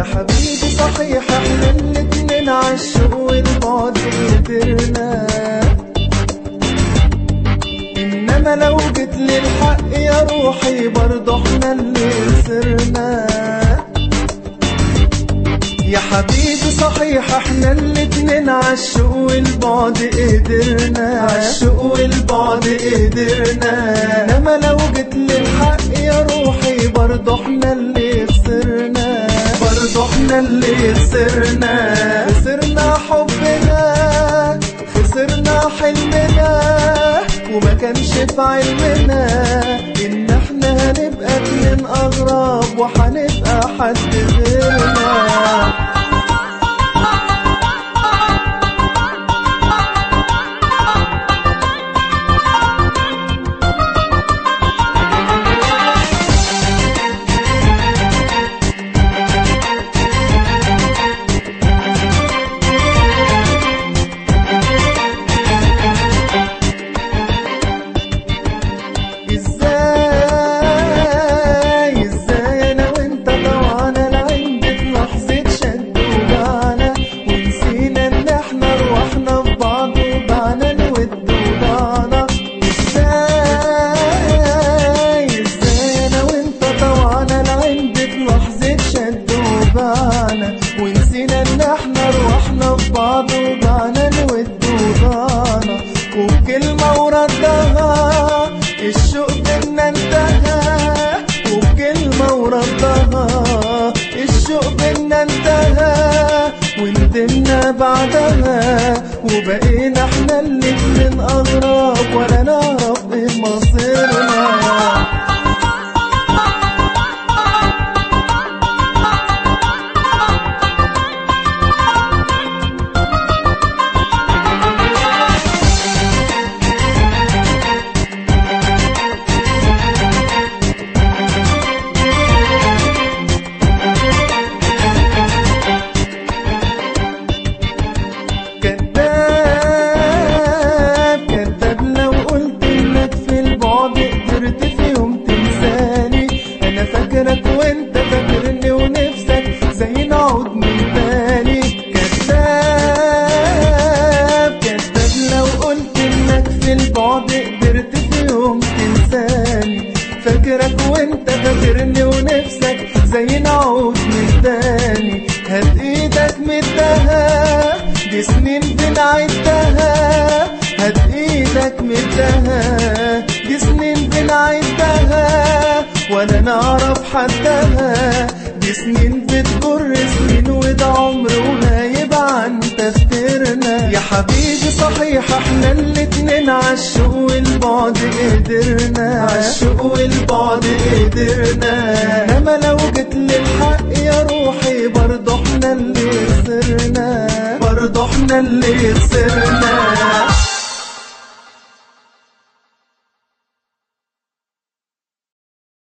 يا حبيبي صحيح احنا الاتنين عالشوق والبعد قدرنا انما لو جيت للحق يا روحي برضه احنا اللي خسرنا يا حبيبي صحيح احنا الاتنين عالشوق والبعد قدرنا عالشوق والبعد قدرنا انما لو جيت للحق يا روحي برضه احنا اللي خسرنا برضه احنا اللي خسرنا خسرنا حبنا خسرنا حلمنا وما كانش في علمنا ان احنا هنبقى اتنين اغراب وهنبقى حد غيرنا ازاي ازاي انا وانت طوعنا العين في لحظة شد وبعنا ونسينا ان احنا روحنا في بعض وبعنا الود وبعنا ازاي ازاي انا وانت طوعنا العين في لحظة شد وبعنا ونسينا ان احنا روحنا في بعض وبعنا الود وبعنا وبكلمة وردها الشوق بينا انتهى وبكلمة وردها الشوق بينا انتهى وندمنا بعدها وبقينا احنا الاتنين اغراب ولا نعرف ايه مصيرنا كذاب كذاب لو قلت انك في البعد قدرت في يوم تنساني انا فاكرك وانت فاكرني ونفسك زي نعود من تاني كذاب كذاب لو قلت انك في البعد قدرت في يوم تنساني فاكرك وانت فاكرني ونفسك زي نعود من تاني هات ايدك مدها دي سنين بنعدها هات ايدك مدها دي سنين بنعدها ولا نعرف حدها دي سنين بتجر سنين وده عمر وغايب عن تفكيرنا يا حبيبي صحيح احنا الاتنين عالشوق والبعد قدرنا عالشوق والبعد قدرنا انما لو جيت للحق يا روحي برضه احنا اللي خسرنا برضه احنا اللي خسرنا